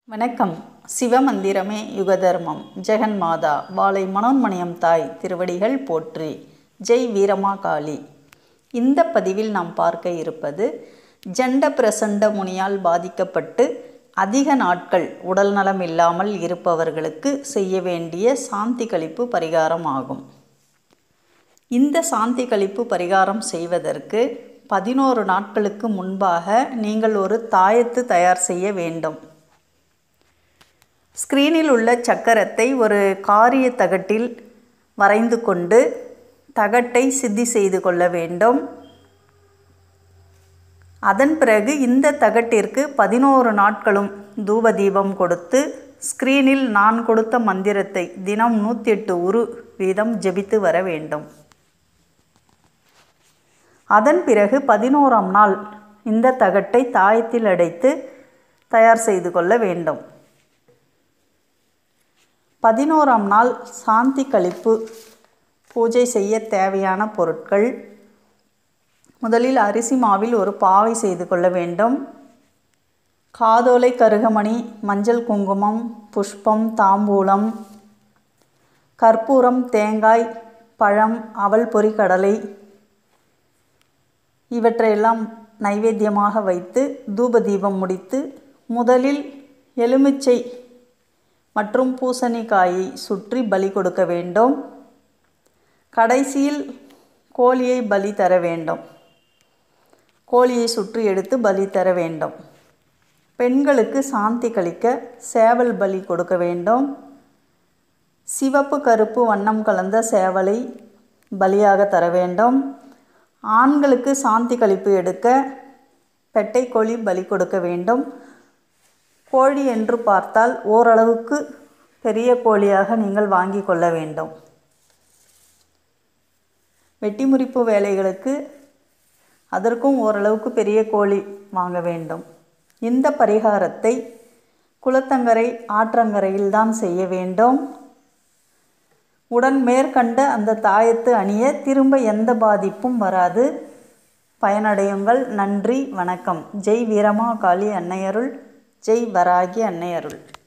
வணக்கம் சிவமந்திரமே யுகதர்மம் ஜெகன் மாதா வாளை மனோன்மணியம் தாய் திருவடிகள் போற்றி ஜெய் வீரமா காளி இந்த பதிவில் நாம் பார்க்க இருப்பது ஜண்ட பிரசண்ட முனியால் பாதிக்கப்பட்டு அதிக நாட்கள் உடல் நலம் இல்லாமல் இருப்பவர்களுக்கு செய்ய வேண்டிய சாந்தி கழிப்பு பரிகாரம் ஆகும் இந்த சாந்தி கழிப்பு பரிகாரம் செய்வதற்கு பதினோரு நாட்களுக்கு முன்பாக நீங்கள் ஒரு தாயத்து தயார் செய்ய வேண்டும் ஸ்க்ரீனில் உள்ள சக்கரத்தை ஒரு காரிய தகட்டில் வரைந்து கொண்டு தகட்டை சித்தி செய்து கொள்ள வேண்டும் அதன் பிறகு இந்த தகட்டிற்கு பதினோரு நாட்களும் தூப தீபம் கொடுத்து ஸ்க்ரீனில் நான் கொடுத்த மந்திரத்தை தினம் நூற்றி எட்டு உரு வீதம் ஜெபித்து வர வேண்டும் அதன் பிறகு பதினோராம் நாள் இந்த தகட்டை தாயத்தில் அடைத்து தயார் செய்து கொள்ள வேண்டும் பதினோராம் நாள் சாந்தி கழிப்பு பூஜை செய்ய தேவையான பொருட்கள் முதலில் அரிசி மாவில் ஒரு பாவை செய்து கொள்ள வேண்டும் காதோலை கருகமணி மஞ்சள் குங்குமம் புஷ்பம் தாம்பூலம் கற்பூரம் தேங்காய் பழம் அவல் பொரி கடலை இவற்றையெல்லாம் நைவேத்தியமாக வைத்து தூப தீபம் முடித்து முதலில் எலுமிச்சை மற்றும் பூசணிக்காயை சுற்றி பலி கொடுக்க வேண்டும் கடைசியில் கோழியை பலி தர வேண்டும் கோழியை சுற்றி எடுத்து பலி தர வேண்டும் பெண்களுக்கு சாந்தி கழிக்க சேவல் பலி கொடுக்க வேண்டும் சிவப்பு கருப்பு வண்ணம் கலந்த சேவலை பலியாக தர வேண்டும் ஆண்களுக்கு சாந்தி கழிப்பு எடுக்க பெட்டை கோழி பலி கொடுக்க வேண்டும் கோழி என்று பார்த்தால் ஓரளவுக்கு பெரிய கோழியாக நீங்கள் வாங்கி கொள்ள வேண்டும் வெட்டி முறிப்பு வேலைகளுக்கு அதற்கும் ஓரளவுக்கு பெரிய கோழி வாங்க வேண்டும் இந்த பரிகாரத்தை குளத்தங்கரை ஆற்றங்கரையில் தான் செய்ய வேண்டும் உடன் மேற்கண்ட அந்த தாயத்து அணிய திரும்ப எந்த பாதிப்பும் வராது பயனடையுங்கள் நன்றி வணக்கம் ஜெய் வீரமா காளி அன்னையருள் ஜெய் வராகி அன்னையருள்